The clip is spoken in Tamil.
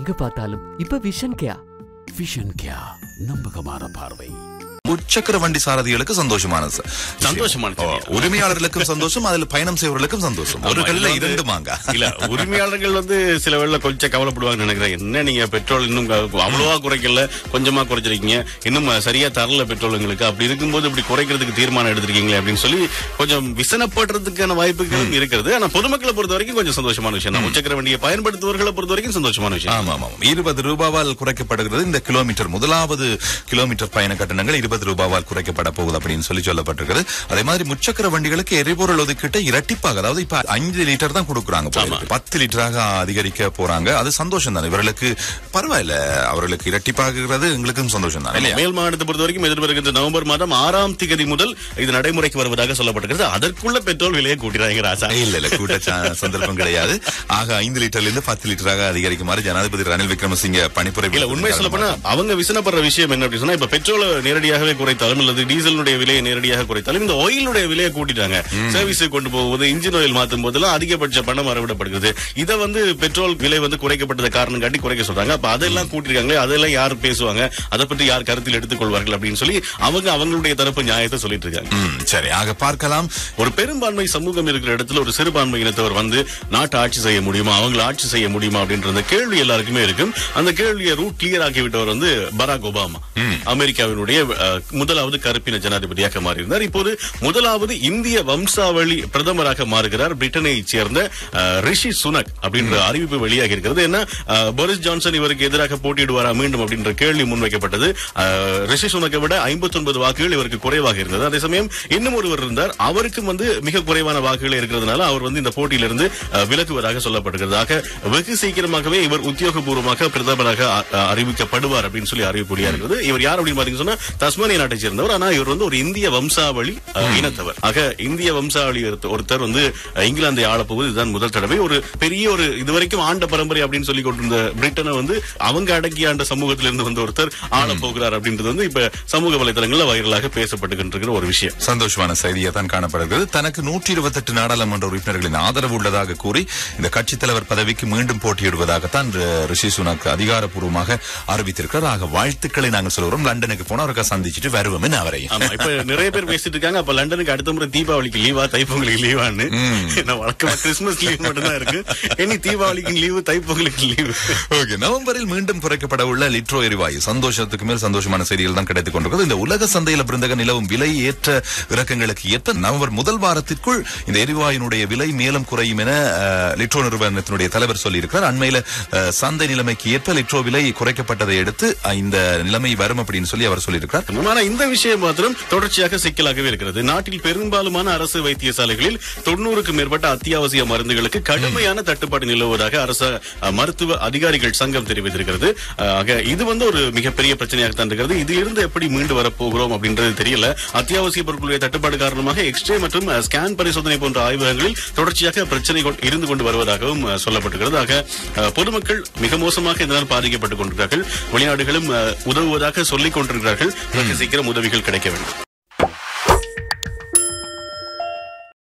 எங்க பார்த்தாலும் இப்ப விஷன் கேயா விஷன் கியா நம்பகமான பார்வை முச்சக்கர வண்டி சாரதிகளுக்கு சந்தோஷமான ச- சந்தோஷமான ஓ, செய்தி. உரிமையாளர்களுக்கும் சந்தோஷம் அதில் பயணம் செய்வர்களுக்கும் சந்தோஷம் ஒரு ஆமா, கல்ல இதுல வந்து- இரண்டு மாங்கா இல்ல உரிமையாளர்கள் வந்து சில வேளை கொஞ்சம் கவலைப்படுவாங்கன்னு நினைக்கிறேன் என்ன நீங்க பெட்ரோல் இன்னும் க- அவ்வளவா குறைக்கல கொஞ்சமா குறைச்சிருக்கீங்க இன்னும் சரியா தரல பெட்ரோல் உங்களுக்கு அப்படி இருக்கும்போது இப்படி குறைக்கிறதுக்கு தீர்மானம் எடுத்திருக்கீங்களே அப்படின்னு சொல்லி கொஞ்சம் விசனப்படுறதுக்கான வாய்ப்புகளும் இருக்கிறது ஆனா பொதுமக்களை பொறுத்த வரைக்கும் கொஞ்சம் சந்தோஷமான விஷயம் தான் முச்சக்கர வண்டியை பயன்படுத்துவர்களை பொறுத்த வரைக்கும் சந்தோஷமான விஷயம் ஆமா ஆமா இருபது ரூபாவால் குறைக்கப்படுகிறது இந்த கிலோமீட்டர் முதலாவது கிலோமீட்டர் பயண கட்டணங்கள் இருபது ரூபாவால் குறைக்கப்பட போகுது அப்படின்னு சொல்லி சொல்லப்பட்டிருக்கிறது அதே மாதிரி முச்சக்கர வண்டிகளுக்கு எரிபொருள் ஒதுக்கீட்டை இரட்டிப்பாக அதாவது இப்ப அஞ்சு லிட்டர் தான் கொடுக்குறாங்க போல இருக்கு. பத்து லிட்டராக அதிகரிக்க போறாங்க அது சந்தோஷம் தானே இவர்களுக்கு பரவாயில்ல அவர்களுக்கு இரட்டிப்பாகிறது எங்களுக்கும் சந்தோஷம் தானே இல்லையா மேல் மாநிலத்தை பொறுத்த வரைக்கும் எதிர்வருகின்ற நவம்பர் மாதம் ஆறாம் திகதி முதல் இது நடைமுறைக்கு வருவதாக சொல்லப்பட்டிருக்கிறது அதற்குள்ள பெட்ரோல் விலையை கூட்டிறாங்க ராசா இல்ல இல்ல கூட்ட ச- சந்தர்ப்பம் கிடையாது ஆக ஐந்து லிட்டர்ல இருந்து பத்து லிட்டராக அதிகரிக்குமாறு ஜனாதிபதி ரணில் விக்ரமசிங்க பணிப்புரை இல்ல உண்மை சொல்ல போனா அவங்க விசனப்படுற விஷயம் என்ன அப்படின்னு சொன்னா இப்ப பெட்ரோலை நேரடியாகவே குறைத்தாலும் அல்லது டீசலுடைய விலையை நேரடியாக குறைத்தாலும் இந்த ஆயிலுடைய விலையை கூட்டிட்டாங்க சர்வீஸ் கொண்டு போகும்போது இன்ஜின் ஆயில் மாத்தும் போதெல்லாம் அதிகபட்ச பணம் வரவிடப்படுகிறது இதை வந்து பெட்ரோல் விலை வந்து குறைக்கப்பட்டத காரணம் காட்டி குறைக்க சொல்றாங்க அப்ப அதெல்லாம் கூட்டிருக்காங்களே அதெல்லாம் யார் பேசுவாங்க அதை பற்றி யார் கருத்தில் எடுத்துக்கொள்வார்கள் அப்படின்னு சொல்லி அவங்க அவங்களுடைய தரப்பு நியாயத்தை சொல்லிட்டு இருக்காங்க ம், சரி ஆக பார்க்கலாம் ஒரு பெரும்பான்மை சமூகம் இருக்கிற இடத்துல ஒரு சிறுபான்மை இனத்தவர் வந்து நாட்டை ஆட்சி செய்ய முடியுமா அவங்களை ஆட்சி செய்ய முடியுமா அப்படின்ற அந்த கேள்வி எல்லாருக்குமே இருக்கும் அந்த கேள்வியை ரூட் கிளியர் ஆக்கி விட்டவர் வந்து பராக் ஒபாமா அமெரிக்காவினுடைய அஹ், முதலாவது கருப்பின ஜனாதிபதியாக மாறியிருந்தார் இப்போது முதலாவது இந்திய வம்சாவளி பிரதமராக மாறுகிறார் பிரிட்டனை சேர்ந்த அஹ், ரிஷி சுனக் அப்படின்ற அறிவிப்பு வெளியாகி இருக்கிறது என்ன அஹ், போரிஸ் ஜான்சன் இவருக்கு எதிராக போட்டியிடுவாரா மீண்டும் அப்படின்ற கேள்வி முன்வைக்கப்பட்டது அஹ், ரிஷி சுனக்கை விட 59 வாக்குகள் இவருக்கு குறைவாக இருந்தது அதே சமயம் இன்னும் ஒருவர் இருந்தார் அவருக்கும் வந்து மிக குறைவான வாக்குகள் இருக்கிறதுனால அவர் வந்து இந்த போட்டியிலிருந்து அஹ், விலகுவதாக சொல்லப்படுகிறது ஆக வெகு சீக்கிரமாகவே இவர் உத்தியோகபூர்வமாக பிரதமராக அ- அ- அறிவிக்கப்படுவார் அப்படின்னு சொல்லி அறிவிப்பு வெளியா இருக்கிறது இவர் யார் அப்படின்னு பாத்தீங்கன்னா சொன்னா தஸ்மானிய நாட்டை சேர்ந்தவர் ஆனா இவர் வந்து ஒரு இந்திய வம்சாவளி அஹ், இனத்தவர் ஆக இந்திய வம்சாவளி ஒருத்த- ஒருத்தர் வந்து அஹ், இங்கிலாந்தை ஆளப்போவது இதுதான் முதல் தடவை ஒரு பெரிய ஒரு இதுவரைக்கும் ஆண்ட பரம்பரை அப்படின்னு சொல்லி கொண்டிருந்த பிரிட்டனை வந்து அவங்க அடக்கி ஆண்ட சமூகத்திலிருந்து வந்த ஒருத்தர் ஆள போகிறார் அப்படின்றது வந்து இப்ப சமூக வலைதளங்கள்ல வைரலாக பேசப்பட்டுகின்ற ஒரு விஷயம் சந்தோஷமான செய்தியை தான் காணப்படுகிறது தனக்கு நூற்றி இருபத்தெட்டு நாடாளுமன்ற உறுப்பினர்களின் ஆதரவு உள்ளதாக கூறி இந்த கட்சித் தலைவர் பதவிக்கு மீண்டும் போட்டியிடுவதாகத்தான் ரி- ரிஷி சுனக் அதிகாரப்பூர்வமாக அறிவித்திருக்கிறார் ஆக வாழ்த்துக்களை நாங்கள் சொல்கிறோம் லண்டனுக்கு போனா அவருக்கு சந்திச்சுட்டு வருவோம் என்ன அவரை ஆமா இப்ப நிறைய பேர் பேசிட்டு இருக்காங்க அப்ப லண்டனுக்கு அடுத்த முறை தீபாவளிக்கு லீவா தைப்பொங்கலுக்கு லீவான்னு என்ன வழக்கமா கிறிஸ்துமஸ் லீவ் மட்டும்தான் இருக்கு இனி தீபாவளிக்கு லீவு தைப்பொங்கலுக்கு லீவு ஓகே நவம்பரில் மீண்டும் குறைக்கப்பட உள்ள லிட்ரோ எரிவாயு சந்தோஷத்துக்கு மேல் சந்தோஷமான செய்திகள் தான் கிடைத்துக் கொண்டிருக்கிறது இந்த உலக சந்தையில பிறந்தக நிலவும் விலை ஏற்ற இறக்கங்களுக்கு ஏற்ப நவம்பர் முதல் வாரத்திற்குள் இந்த எரிவாயுனுடைய விலை மேலும் குறையும் என அஹ், லிட்ரோ நிறுவனத்தினுடைய தலைவர் சொல்லியிருக்கிறார் அண்மையில அஹ், சந்தை நிலைமைக்கு ஏற்ப லிட்ரோ விலை குறைக்கப்பட்டதை அடுத்து அஹ், இந்த நிலைமை வரும் அப்படின்னு சொல்லி அவர் சொல்லியிருக்கிறார் ஆனா இந்த விஷயம் மாத்திரம் தொடர்ச்சியாக சிக்கலாகவே இருக்கிறது நாட்டில் பெரும்பாலுமான அரசு வைத்தியசாலைகளில் தொண்ணூறுக்கு மேற்பட்ட அத்தியாவசிய மருந்துகளுக்கு கடுமையான தட்டுப்பாடு நிலவுவதாக அரசு அஹ், மருத்துவ அதிகாரிகள் சங்கம் தெரிவித்திருக்கிறது அஹ், ஆக இது வந்து ஒரு மிகப்பெரிய பிரச்சனையாக தான் இருக்கிறது இதிலிருந்து எப்படி மீண்டு வரப்போகிறோம் அப்படின்றது தெரியல அத்தியாவசிய பொருட்களுடைய தட்டுப்பாடு காரணமாக எக்ஸ்ரே மற்றும் அஹ், ஸ்கேன் பரிசோதனை போன்ற ஆய்வகங்களில் தொடர்ச்சியாக பிரச்சனை கொ- இருந்து கொண்டு வருவதாகவும் அஹ், சொல்லப்பட்டிருக்கிறது ஆக அஹ், பொதுமக்கள் மிக மோசமாக இதனால் பாதிக்கப்பட்டுக் கொண்டிருக்கிறார்கள் வெளிநாடுகளும் அஹ், உதவுவதாக சொல்லிக் கொண்டிருக்கிறார்கள் மிக சீக்கிரம் உதவிகள் கிடைக்க வேண்டும்